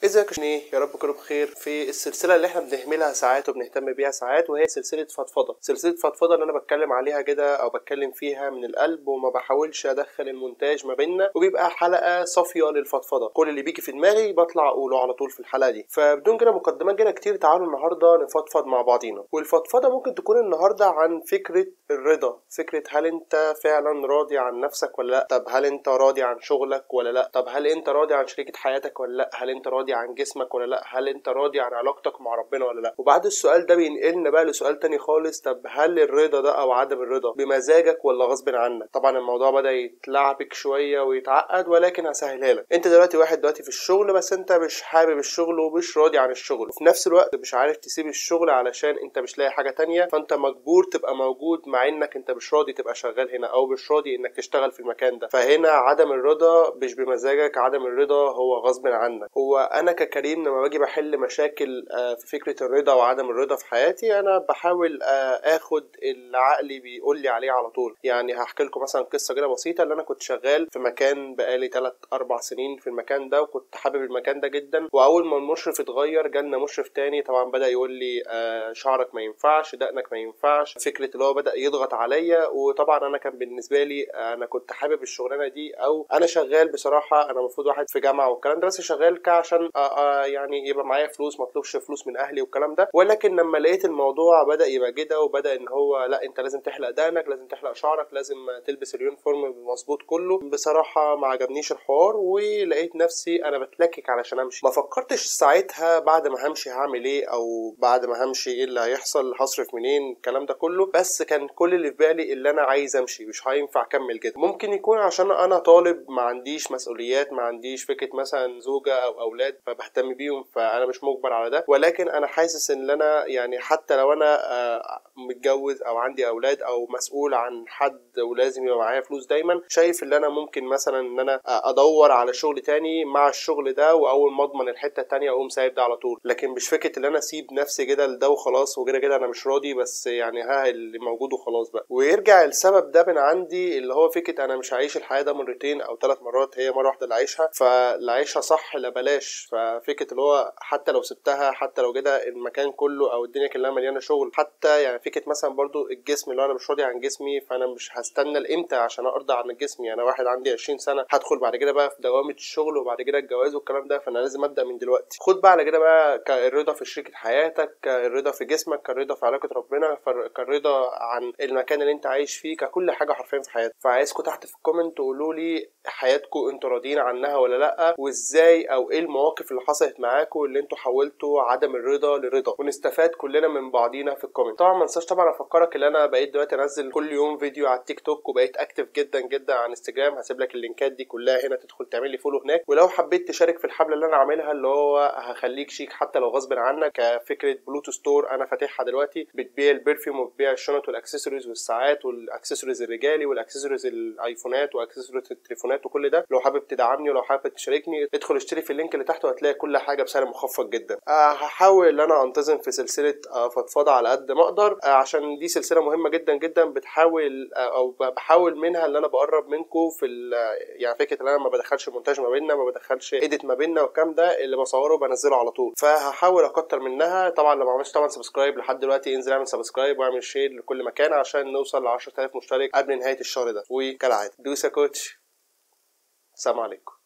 ازيك يا شنيه يا رب كله بخير في السلسله اللي احنا بنهملها ساعات وبنهتم بيها ساعات وهي سلسله فضفضه سلسله فضفضه اللي انا بتكلم عليها كده او بتكلم فيها من القلب وما بحاولش ادخل المونتاج ما بيننا وبيبقى حلقه صافيه للفضفضه كل اللي بيجي في دماغي بطلع اقوله على طول في الحلقه دي فبدون كده مقدمات كده كتير تعالوا النهارده نفضفض مع بعضينا والفضفضه ممكن تكون النهارده عن فكره الرضا فكره هل انت فعلا راضي عن نفسك ولا لا طب هل انت راضي عن شغلك ولا لا طب هل انت راضي عن شريكه حياتك ولا لا هل انت راضي عن جسمك ولا لا هل انت راضي عن علاقتك مع ربنا ولا لا وبعد السؤال ده بينقلنا بقى لسؤال تاني خالص طب هل الرضا ده او عدم الرضا بمزاجك ولا غصب عنك طبعا الموضوع بدا يتلعبك شويه ويتعقد ولكن هسهلها لك انت دلوقتي واحد دلوقتي في الشغل بس انت مش حابب الشغل ومش راضي عن الشغل وفي نفس الوقت مش عارف تسيب الشغل علشان انت مش لاقي حاجه تانية فانت مجبور تبقى موجود مع انك انت مش راضي تبقى شغال هنا او مش راضي انك تشتغل في المكان ده فهنا عدم الرضا مش بمزاجك عدم الرضا هو غصب عنك هو انا ككريم لما باجي بحل مشاكل آه، في فكره الرضا وعدم الرضا في حياتي انا بحاول آه، اخد اللي عقلي بيقول لي عليه على طول يعني هحكي لكم مثلا قصه كده بسيطه اللي انا كنت شغال في مكان بقالي 3 4 سنين في المكان ده وكنت حابب المكان ده جدا واول ما المشرف اتغير جالنا مشرف تاني طبعا بدا يقول لي آه، شعرك ما ينفعش دقنك ما ينفعش فكره اللي هو بدا يضغط عليا وطبعا انا كان بالنسبه لي انا كنت حابب الشغلانه دي او انا شغال بصراحه انا المفروض واحد في جامعه والكلام ده بس شغال كعشان آه، آه، يعني يبقى معايا فلوس ما اطلبش فلوس من اهلي والكلام ده ولكن لما لقيت الموضوع بدا يبقى كده وبدا ان هو لا انت لازم تحلق دقنك لازم تحلق شعرك لازم تلبس اليونيفورم مظبوط كله بصراحه ما عجبنيش الحوار ولقيت نفسي انا بتلكك علشان امشي ما فكرتش ساعتها بعد ما همشي هعمل ايه او بعد ما همشي ايه اللي هيحصل هصرف منين الكلام ده كله بس كان كل اللي في بالي اللي انا عايز امشي مش هينفع اكمل كده ممكن يكون عشان انا طالب ما عنديش مسؤوليات ما عنديش فكره مثلا زوجه او اولاد فبهتم بيهم فانا مش مجبر على ده ولكن انا حاسس ان انا يعني حتى لو انا آه، متجوز او عندي اولاد او مسؤول عن حد ولازم يبقى معايا فلوس دايما شايف ان انا ممكن مثلا ان انا آه، ادور على شغل تاني مع الشغل ده واول ما اضمن الحته التانيه اقوم سايب ده على طول لكن مش فكره ان انا اسيب نفسي كده لده وخلاص وكده كده انا مش راضي بس يعني ها اللي موجود وخلاص بقى ويرجع السبب ده من عندي اللي هو فكره انا مش هعيش الحياه ده مرتين او ثلاث مرات هي مره واحده اللي عايشها فاللي عايشها صح لا بلاش ففكره اللي هو حتى لو سبتها حتى لو كده المكان كله او الدنيا كلها مليانه شغل حتى يعني فكره مثلا برضو الجسم اللي انا مش راضي عن جسمي فانا مش هستنى لامتى عشان ارضى عن جسمي انا واحد عندي 20 سنه هدخل بعد كده بقى في دوامه الشغل وبعد كده الجواز والكلام ده فانا لازم ابدا من دلوقتي خد بقى على كده بقى الرضا في شريكه حياتك الرضا في جسمك الرضا في علاقه ربنا الرضا عن المكان اللي انت عايش فيه ككل حاجه حرفيا في حياتك فعايزكم تحت في الكومنت تقولوا لي حياتكم انتوا راضيين عنها ولا لا وازاي او ايه المواقف اللي حصلت معاكم اللي انتوا حولتوا عدم الرضا لرضا ونستفاد كلنا من بعضينا في الكومنت طبعا ما انساش طبعا افكرك ان انا بقيت دلوقتي انزل كل يوم فيديو على التيك توك وبقيت اكتف جدا جدا على انستجرام هسيب لك اللينكات دي كلها هنا تدخل تعمل لي فولو هناك ولو حبيت تشارك في الحمله اللي انا عاملها اللي هو هخليك شيك حتى لو غصب عنك كفكره بلوتو ستور انا فاتحها دلوقتي بتبيع البرفيوم وبتبيع الشنط والاكسسوارز والساعات والاكسسوارز الرجالي والاكسسوارز الايفونات واكسسوارز التليفونات وكل ده لو حابب تدعمني ولو حابب تشاركني ادخل اشتري في اللينك اللي تحت وهتلاقي كل حاجه بسعر مخفض جدا أه هحاول ان انا انتظم في سلسله أه فضفضه على قد ما اقدر أه عشان دي سلسله مهمه جدا جدا بتحاول أه او بحاول منها ان انا بقرب منكم في يعني فكره ان انا ما بدخلش مونتاج ما بيننا ما بدخلش ايديت ما بيننا والكلام ده اللي بصوره بنزله على طول فهحاول اكتر منها طبعا لو ما عملتش طبعا سبسكرايب لحد دلوقتي انزل اعمل سبسكرايب واعمل شير لكل مكان عشان نوصل ل 10000 مشترك قبل نهايه الشهر ده وكالعاده دوس يا كوتش السلام عليكم